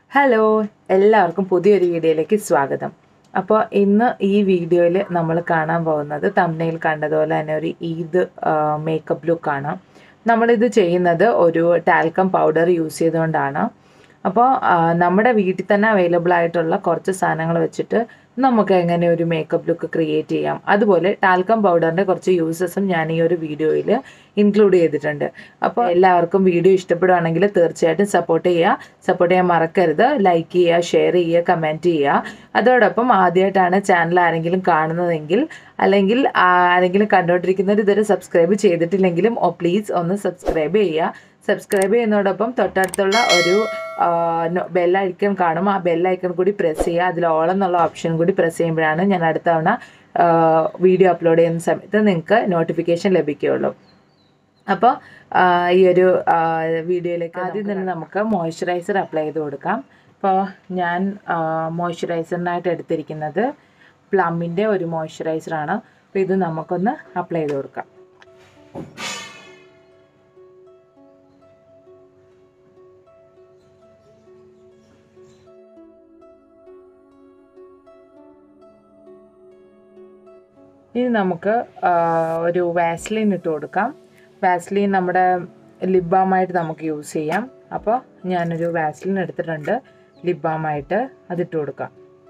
hello എല്ലാവർക്കും പുതിയൊരു വീഡിയോയിലേക്ക് സ്വാഗതം അപ്പോൾ ഇന്ന് ഈ വീഡിയോയിൽ നമ്മൾ കാണാൻ പോകുന്നത് തമ്മനയിൽ കണ്ടതുപോലെ തന്നെ ഒരു ഈദ് മേക്കപ്പ് ലുക്കാണ് നമ്മളിത് ചെയ്യുന്നത് ഒരു ടാൽക്കം പൗഡർ യൂസ് ചെയ്തുകൊണ്ടാണ് അപ്പോൾ നമ്മുടെ വീട്ടിൽ തന്നെ അവൈലബിൾ ആയിട്ടുള്ള കുറച്ച് സാധനങ്ങൾ വെച്ചിട്ട് നമുക്ക് എങ്ങനെ ഒരു മേക്കപ്പ് ലുക്ക് ക്രിയേറ്റ് ചെയ്യാം അതുപോലെ ടാൽക്കം പൗഡറിൻ്റെ കുറച്ച് യൂസസും ഞാൻ ഈ ഒരു വീഡിയോയിൽ ഇൻക്ലൂഡ് ചെയ്തിട്ടുണ്ട് അപ്പോൾ എല്ലാവർക്കും വീഡിയോ ഇഷ്ടപ്പെടുവാണെങ്കിൽ തീർച്ചയായിട്ടും സപ്പോർട്ട് ചെയ്യുക സപ്പോർട്ട് ചെയ്യാൻ മറക്കരുത് ലൈക്ക് ചെയ്യുക ഷെയർ ചെയ്യുക കമൻറ്റ് ചെയ്യുക അതോടൊപ്പം ആദ്യമായിട്ടാണ് ചാനൽ ആരെങ്കിലും കാണുന്നതെങ്കിൽ അല്ലെങ്കിൽ ആരെങ്കിലും കണ്ടുകൊണ്ടിരിക്കുന്നവർ ഇതുവരെ സബ്സ്ക്രൈബ് ചെയ്തിട്ടില്ലെങ്കിലും ഓ പ്ലീസ് ഒന്ന് സബ്സ്ക്രൈബ് ചെയ്യുക സബ്സ്ക്രൈബ് ചെയ്യുന്നതോടൊപ്പം തൊട്ടടുത്തുള്ള ഒരു ബെല്ലൈക്കൺ കാണും ആ ബെല്ലൈക്കൺ കൂടി പ്രസ് ചെയ്യുക അതിൽ ഓൾ എന്നുള്ള ഓപ്ഷൻ കൂടി പ്രസ് ചെയ്യുമ്പോഴാണ് ഞാൻ അടുത്ത തവണ വീഡിയോ അപ്ലോഡ് ചെയ്യുന്ന സമയത്ത് നിങ്ങൾക്ക് നോട്ടിഫിക്കേഷൻ ലഭിക്കുകയുള്ളൂ അപ്പോൾ ഈ ഒരു വീഡിയോയിലേക്ക് ആദ്യം തന്നെ നമുക്ക് മോയ്സ്ചറൈസർ അപ്ലൈ ചെയ്ത് കൊടുക്കാം അപ്പോൾ ഞാൻ മോയ്സ്ചറൈസറിനായിട്ട് എടുത്തിരിക്കുന്നത് പ്ലമ്മിൻ്റെ ഒരു മോയ്സ്ചറൈസറാണ് അപ്പോൾ ഇത് നമുക്കൊന്ന് അപ്ലൈ ചെയ്ത് കൊടുക്കാം ഇനി നമുക്ക് ഒരു വാസ്ലിൻ ഇട്ട് കൊടുക്കാം വാസ്ലിൻ നമ്മുടെ ലിപ് ബാമായിട്ട് നമുക്ക് യൂസ് ചെയ്യാം അപ്പോൾ ഞാനൊരു വാസ്ലിൻ എടുത്തിട്ടുണ്ട് ലിപ് ബാമായിട്ട് അതിട്ട് കൊടുക്കാം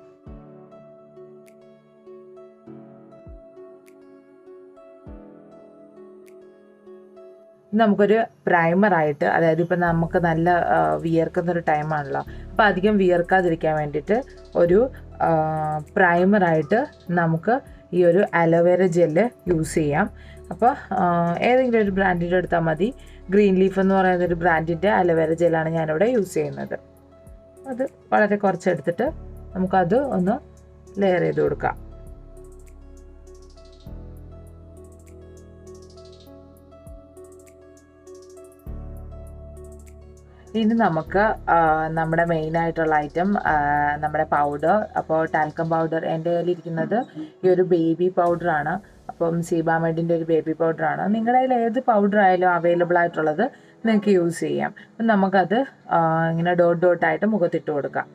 നമുക്കൊരു പ്രൈമറായിട്ട് അതായത് ഇപ്പം നമുക്ക് നല്ല വിയർക്കുന്ന ഒരു ടൈമാണല്ലോ അപ്പോൾ അധികം വിയർക്കാതിരിക്കാൻ വേണ്ടിയിട്ട് ഒരു പ്രൈമറായിട്ട് നമുക്ക് ഈ ഒരു അലോവേര ജെല്ല് യൂസ് ചെയ്യാം അപ്പോൾ ഏതെങ്കിലും ഒരു ബ്രാൻഡിൻ്റെ എടുത്താൽ മതി ഗ്രീൻ ലീഫ് എന്ന് പറയുന്ന ഒരു ബ്രാൻഡിൻ്റെ അലോവേര ജെല്ലാണ് ഞാനിവിടെ യൂസ് ചെയ്യുന്നത് അത് വളരെ കുറച്ചെടുത്തിട്ട് നമുക്കത് ഒന്ന് ലെയർ ചെയ്ത് കൊടുക്കാം ഇനി നമുക്ക് നമ്മുടെ മെയിൻ ആയിട്ടുള്ള ഐറ്റം നമ്മുടെ പൗഡർ അപ്പോൾ ടാൽക്കം പൗഡർ എൻ്റെ കയ്യിലിരിക്കുന്നത് ഈ ഒരു ബേബി പൗഡറാണ് അപ്പം സീബാമെഡിൻ്റെ ഒരു ബേബി പൗഡറാണ് നിങ്ങളുടെ കയ്യിൽ ഏത് പൗഡർ ആയാലും അവൈലബിൾ ആയിട്ടുള്ളത് നിങ്ങൾക്ക് യൂസ് ചെയ്യാം അപ്പം നമുക്കത് ഇങ്ങനെ ഡോട്ട് ഡോട്ടായിട്ട് മുഖത്തിട്ട് കൊടുക്കാം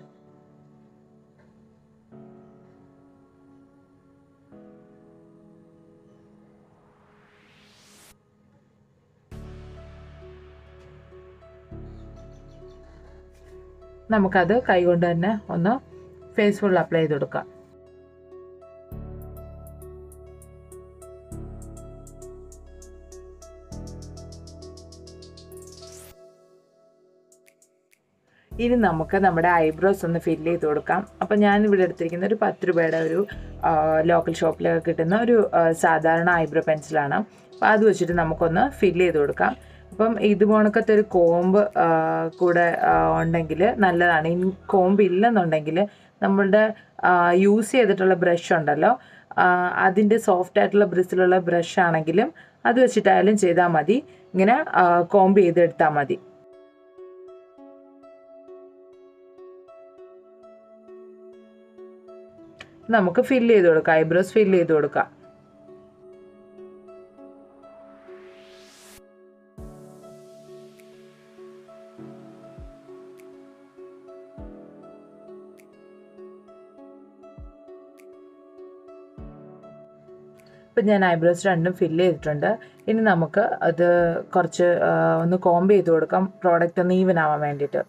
നമുക്കത് കൈകൊണ്ട് തന്നെ ഒന്ന് ഫേസ് ഫുൾ അപ്ലൈ ചെയ്ത് കൊടുക്കാം ഇനി നമുക്ക് നമ്മുടെ ഐബ്രോസ് ഒന്ന് ഫില്ല് ചെയ്ത് കൊടുക്കാം അപ്പം ഞാൻ ഇവിടെ എടുത്തിരിക്കുന്ന ഒരു പത്ത് രൂപയുടെ ഒരു ലോക്കൽ ഷോപ്പിലൊക്കെ കിട്ടുന്ന ഒരു സാധാരണ ഐബ്രോ പെൻസിലാണ് അപ്പോൾ അത് വെച്ചിട്ട് നമുക്കൊന്ന് ഫില്ല് ചെയ്ത് കൊടുക്കാം അപ്പം ഇത് പോണക്കത്തെ ഒരു കോമ്പ് കൂടെ ഉണ്ടെങ്കിൽ നല്ലതാണ് ഇനി കോമ്പ് ഇല്ലെന്നുണ്ടെങ്കിൽ നമ്മളുടെ യൂസ് ചെയ്തിട്ടുള്ള ബ്രഷ് ഉണ്ടല്ലോ അതിൻ്റെ സോഫ്റ്റ് ആയിട്ടുള്ള ബ്രിസിലുള്ള ബ്രഷ് ആണെങ്കിലും അത് വെച്ചിട്ടായാലും ചെയ്താൽ മതി ഇങ്ങനെ കോമ്പ് ചെയ്തെടുത്താൽ മതി നമുക്ക് ഫില്ല് ചെയ്ത് കൊടുക്കാം ഐബ്രോസ് ഫില്ല് ചെയ്ത് കൊടുക്കാം ഇപ്പം ഞാൻ ഐബ്രോസ് രണ്ടും ഫില്ല് ചെയ്തിട്ടുണ്ട് ഇനി നമുക്ക് അത് കുറച്ച് ഒന്ന് കോമ്പ് ചെയ്ത് കൊടുക്കാം പ്രോഡക്റ്റ് ഒന്ന് ഈവൻ ആവാൻ വേണ്ടിയിട്ട്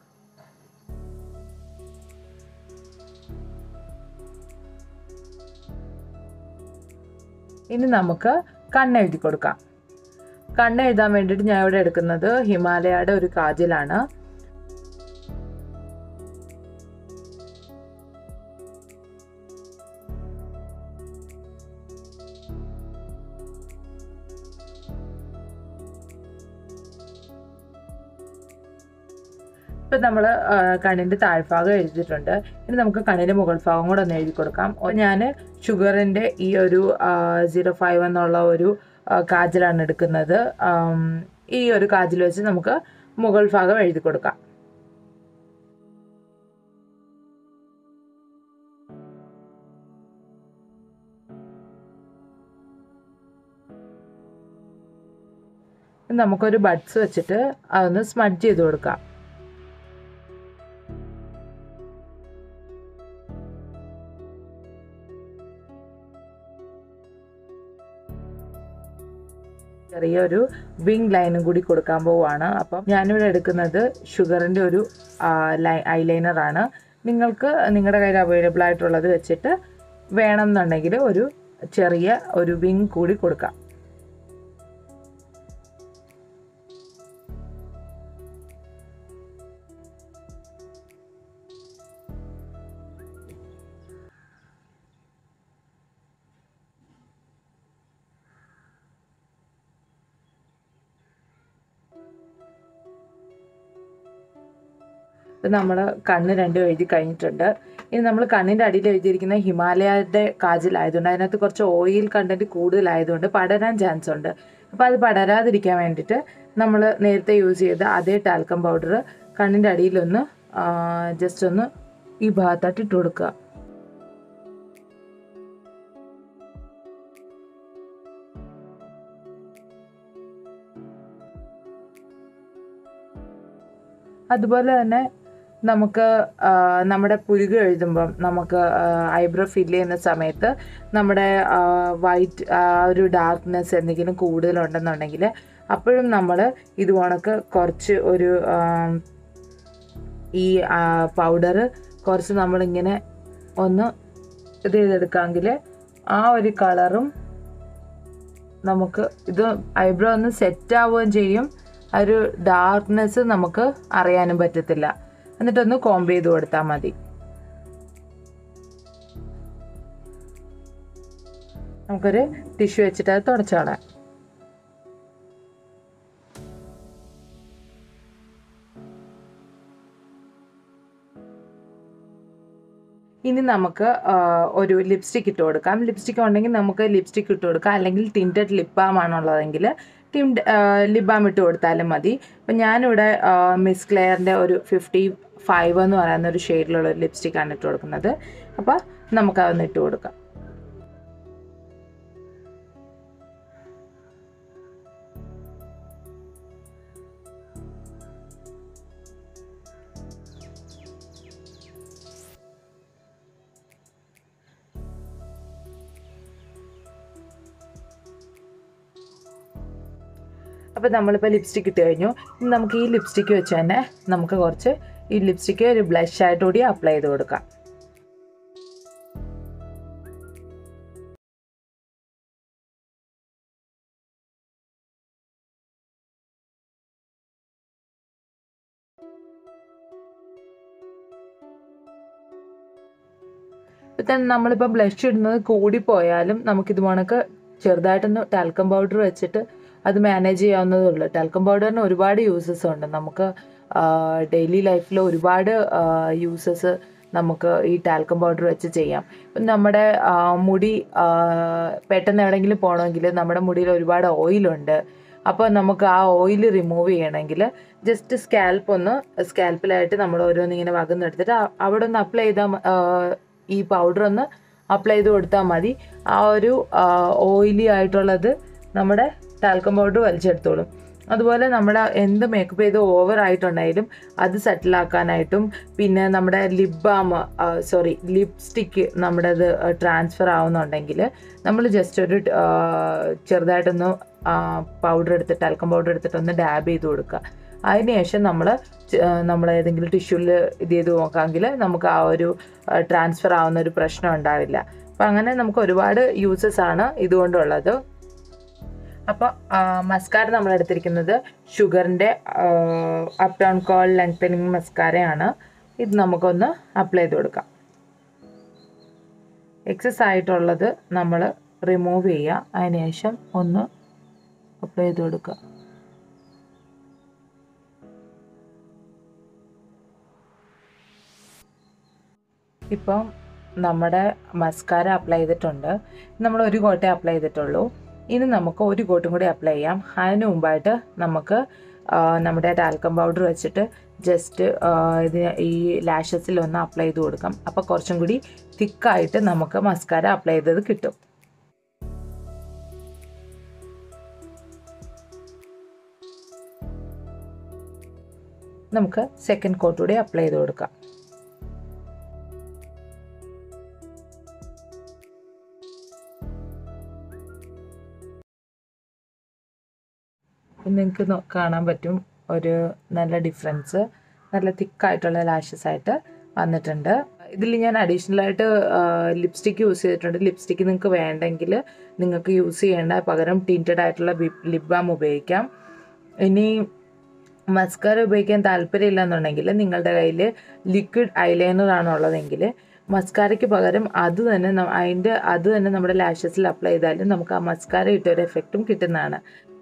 ഇനി നമുക്ക് കണ്ണെഴുതി കൊടുക്കാം കണ്ണെഴുതാൻ വേണ്ടിയിട്ട് ഞാൻ ഇവിടെ എടുക്കുന്നത് ഹിമാലയയുടെ ഒരു കാജലാണ് ഇപ്പം നമ്മൾ കണ്ണിൻ്റെ താഴ്ഭാഗം എഴുതിയിട്ടുണ്ട് ഇനി നമുക്ക് കണ്ണിൻ്റെ മുകൾ ഭാഗം കൂടെ ഒന്ന് എഴുതി കൊടുക്കാം ഞാൻ ഷുഗറിൻ്റെ ഈ ഒരു സീറോ ഫൈവ് എന്നുള്ള ഒരു കാജലാണ് എടുക്കുന്നത് ഈ ഒരു കാജൽ വെച്ച് നമുക്ക് മുകൾ ഭാഗം എഴുതി കൊടുക്കാം നമുക്കൊരു ബഡ്സ് വെച്ചിട്ട് അതൊന്ന് സ്മഡ്ജ് ചെയ്ത് കൊടുക്കാം ചെറിയൊരു വിങ് ലൈനും കൂടി കൊടുക്കാൻ പോവുകയാണ് അപ്പം ഞാനിവിടെ എടുക്കുന്നത് ഷുഗറിൻ്റെ ഒരു ഐലൈനർ ആണ് നിങ്ങൾക്ക് നിങ്ങളുടെ കയ്യിൽ അവൈലബിൾ ആയിട്ടുള്ളത് വെച്ചിട്ട് വേണമെന്നുണ്ടെങ്കിൽ ഒരു ചെറിയ ഒരു വിങ് കൂടി കൊടുക്കാം നമ്മൾ കണ്ണ് രണ്ടും എഴുതി കഴിഞ്ഞിട്ടുണ്ട് ഇനി നമ്മൾ കണ്ണിൻ്റെ അടിയിൽ എഴുതിയിരിക്കുന്ന ഹിമാലയയുടെ കാജലായതുകൊണ്ട് അതിനകത്ത് കുറച്ച് ഓയിൽ കണ്ടൻറ്റ് കൂടുതലായതുകൊണ്ട് പടരാൻ ചാൻസ് ഉണ്ട് അപ്പോൾ അത് പടരാതിരിക്കാൻ വേണ്ടിയിട്ട് നമ്മൾ നേരത്തെ യൂസ് ചെയ്ത അതേ ടാൽക്കം പൗഡർ കണ്ണിൻ്റെ അടിയിലൊന്ന് ജസ്റ്റ് ഒന്ന് ഈ ഭാഗത്തായിട്ട് ഇട്ട് കൊടുക്കുക അതുപോലെ തന്നെ നമുക്ക് നമ്മുടെ പുരുക എഴുതുമ്പം നമുക്ക് ഐബ്രോ ഫില്ല് ചെയ്യുന്ന സമയത്ത് നമ്മുടെ വൈറ്റ് ആ ഒരു ഡാർക്ക്നെസ് എന്തെങ്കിലും കൂടുതലുണ്ടെന്നുണ്ടെങ്കിൽ അപ്പോഴും നമ്മൾ ഇത് കണക്ക് കുറച്ച് ഒരു ഈ പൗഡർ കുറച്ച് നമ്മളിങ്ങനെ ഒന്ന് ഇത് ചെയ്തെടുക്കാമെങ്കിൽ ആ ഒരു കളറും നമുക്ക് ഇത് ഐബ്രോ ഒന്ന് സെറ്റ് ആവുകയും ചെയ്യും ആ ഒരു ഡാർക്ക്നെസ് നമുക്ക് അറിയാനും പറ്റത്തില്ല എന്നിട്ടൊന്ന് കോംബ് ചെയ്ത് കൊടുത്താൽ മതി നമുക്കൊരു ടിഷ്യൂ വെച്ചിട്ട് അത് തുടച്ചോളാം ഇനി നമുക്ക് ഒരു ലിപ്സ്റ്റിക് ഇട്ട് കൊടുക്കാം ലിപ്സ്റ്റിക് ഉണ്ടെങ്കിൽ നമുക്ക് ലിപ്സ്റ്റിക് ഇട്ട് കൊടുക്കാം അല്ലെങ്കിൽ ടിൻറ്റഡ് ലിപ് ബാം ആണുള്ളതെങ്കിൽ ടിം ലിപ് ബാം ഇട്ട് കൊടുത്താലും മതി അപ്പം ഞാനിവിടെ മിസ് ക്ലെയറിൻ്റെ ഒരു ഫിഫ്റ്റി ഫൈവ് എന്ന് പറയുന്ന ഒരു ഷെയ്ഡിലുള്ള ഒരു ലിപ്സ്റ്റിക്കാണ് ഇട്ട് കൊടുക്കുന്നത് അപ്പോൾ നമുക്കതൊന്ന് ഇട്ട് കൊടുക്കാം അപ്പോൾ നമ്മളിപ്പോൾ ലിപ്സ്റ്റിക് ഇട്ട് കഴിഞ്ഞു ഇനി നമുക്ക് ഈ ലിപ്സ്റ്റിക്ക് വെച്ച് തന്നെ നമുക്ക് കുറച്ച് ഈ ലിപ്സ്റ്റിക്ക് ഒരു ബ്ലഷ് ആയിട്ട് കൂടി അപ്ലൈ ചെയ്ത് കൊടുക്കാം ഇപ്പം നമ്മളിപ്പോൾ ബ്ലഷ് ഇടുന്നത് കൂടിപ്പോയാലും നമുക്കിത് കണക്ക് ചെറുതായിട്ടൊന്ന് ടാൽക്കം പൗഡർ വെച്ചിട്ട് അത് മാനേജ് ചെയ്യാവുന്നതേ ഉള്ളൂ ടാൽക്കം പൗഡറിന് ഒരുപാട് യൂസസ് ഉണ്ട് നമുക്ക് ഡെയിലി ലൈഫിൽ ഒരുപാട് യൂസസ് നമുക്ക് ഈ ടാൽക്കം പൗഡർ വെച്ച് ചെയ്യാം ഇപ്പം നമ്മുടെ മുടി പെട്ടെന്ന് എവിടെയെങ്കിലും പോകണമെങ്കിൽ നമ്മുടെ മുടിയിൽ ഒരുപാട് ഓയിലുണ്ട് അപ്പോൾ നമുക്ക് ആ ഓയിൽ റിമൂവ് ചെയ്യണമെങ്കിൽ ജസ്റ്റ് സ്കാൽപ്പ് ഒന്ന് സ്കാൽപ്പിലായിട്ട് നമ്മൾ ഓരോന്നിങ്ങനെ വകുന്നെടുത്തിട്ട് അവിടെ ഒന്ന് അപ്ലൈ ചെയ്താൽ ഈ പൗഡർ ഒന്ന് അപ്ലൈ ചെയ്ത് കൊടുത്താൽ മതി ആ ഒരു ഓയിലി ആയിട്ടുള്ളത് നമ്മുടെ ടാൽക്കം പൗഡർ വലിച്ചെടുത്തോളും അതുപോലെ നമ്മുടെ എന്ത് മേക്കപ്പ് ചെയ്ത് ഓവർ ആയിട്ടുണ്ടെങ്കിലും അത് സെറ്റിലാക്കാനായിട്ടും പിന്നെ നമ്മുടെ ലിപ് ബാം സോറി ലിപ്സ്റ്റിക്ക് നമ്മുടെ അത് ട്രാൻസ്ഫർ ആവുന്നുണ്ടെങ്കിൽ നമ്മൾ ജസ്റ്റ് ഒരു ചെറുതായിട്ടൊന്ന് പൗഡർ എടുത്തിട്ട് ടാൽക്കം പൗഡർ എടുത്തിട്ട് ഒന്ന് ഡാബ് ചെയ്ത് കൊടുക്കുക അതിനുശേഷം നമ്മൾ നമ്മൾ ഏതെങ്കിലും ടിഷ്യൂവിൽ ഇത് ചെയ്ത് നോക്കാമെങ്കിൽ നമുക്ക് ആ ഒരു ട്രാൻസ്ഫർ ആവുന്ന ഒരു പ്രശ്നം ഉണ്ടാവില്ല അപ്പം അങ്ങനെ നമുക്ക് ഒരുപാട് യൂസസ് ആണ് ഇതുകൊണ്ടുള്ളത് അപ്പോൾ മസ്കാര നമ്മൾ എടുത്തിരിക്കുന്നത് ഷുഗറിൻ്റെ അപ് ഡൗൺ കോൾ ലെങ്തനിങ് മസ്കാരയാണ് ഇത് നമുക്കൊന്ന് അപ്ലൈ ചെയ്ത് കൊടുക്കാം എക്സസ് ആയിട്ടുള്ളത് നമ്മൾ റിമൂവ് ചെയ്യുക അതിനുശേഷം ഒന്ന് അപ്ലൈ ചെയ്ത് കൊടുക്കുക ഇപ്പം നമ്മുടെ മസ്കാര അപ്ലൈ ചെയ്തിട്ടുണ്ട് നമ്മൾ ഒരു കോട്ടേ അപ്ലൈ ചെയ്തിട്ടുള്ളൂ ഇനി നമുക്ക് ഒരു കോട്ടും കൂടി അപ്ലൈ ചെയ്യാം അതിന് മുമ്പായിട്ട് നമുക്ക് നമ്മുടെ ടാൽക്കം പൗഡർ വെച്ചിട്ട് ജസ്റ്റ് ഇത് ഈ ലാഷസിൽ ഒന്ന് അപ്ലൈ ചെയ്ത് കൊടുക്കാം അപ്പോൾ കുറച്ചും കൂടി തിക്കായിട്ട് നമുക്ക് മസ്കാര അപ്ലൈ ചെയ്തത് കിട്ടും നമുക്ക് സെക്കൻഡ് കോട്ട് കൂടി അപ്ലൈ ചെയ്ത് കൊടുക്കാം നിങ്ങൾക്ക് കാണാൻ പറ്റും ഒരു നല്ല ഡിഫറൻസ് നല്ല തിക്കായിട്ടുള്ള ലാഷസ് ആയിട്ട് വന്നിട്ടുണ്ട് ഇതിൽ ഞാൻ അഡീഷണൽ ആയിട്ട് ലിപ്സ്റ്റിക്ക് യൂസ് ചെയ്തിട്ടുണ്ട് ലിപ്സ്റ്റിക്ക് നിങ്ങൾക്ക് വേണ്ടെങ്കിൽ നിങ്ങൾക്ക് യൂസ് ചെയ്യേണ്ട പകരം ടിൻറ്റഡ് ആയിട്ടുള്ള ലിപ് ബാം ഉപയോഗിക്കാം ഇനി മസ്കാര ഉപയോഗിക്കാൻ താല്പര്യമില്ല എന്നുണ്ടെങ്കിൽ നിങ്ങളുടെ കയ്യിൽ ലിക്വിഡ് ഐലൈനർ ആണ് ഉള്ളതെങ്കിൽ മസ്കാരയ്ക്ക് പകരം അത് തന്നെ ന- അതിൻ്റെ അത് തന്നെ നമ്മുടെ ലാഷസിൽ അപ്ലൈ ചെയ്താലും നമുക്ക് ആ മസ്കാര ഇട്ട ഒരു എഫക്റ്റും കിട്ടുന്നതാണ്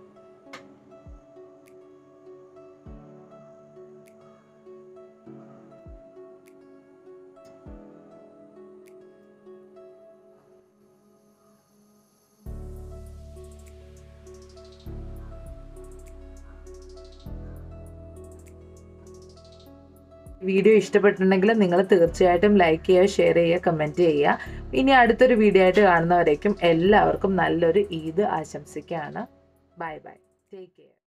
വീഡിയോ ഇഷ്ടപ്പെട്ടിട്ടുണ്ടെങ്കിൽ നിങ്ങൾ തീർച്ചയായിട്ടും ലൈക്ക് ചെയ്യുക ഷെയർ ചെയ്യുക കമൻറ്റ് ചെയ്യുക ഇനി അടുത്തൊരു വീഡിയോ ആയിട്ട് കാണുന്നവരേക്കും എല്ലാവർക്കും നല്ലൊരു ഈദ് ആശംസിക്കുകയാണ് ബൈ ബൈ ടേക്ക് കെയർ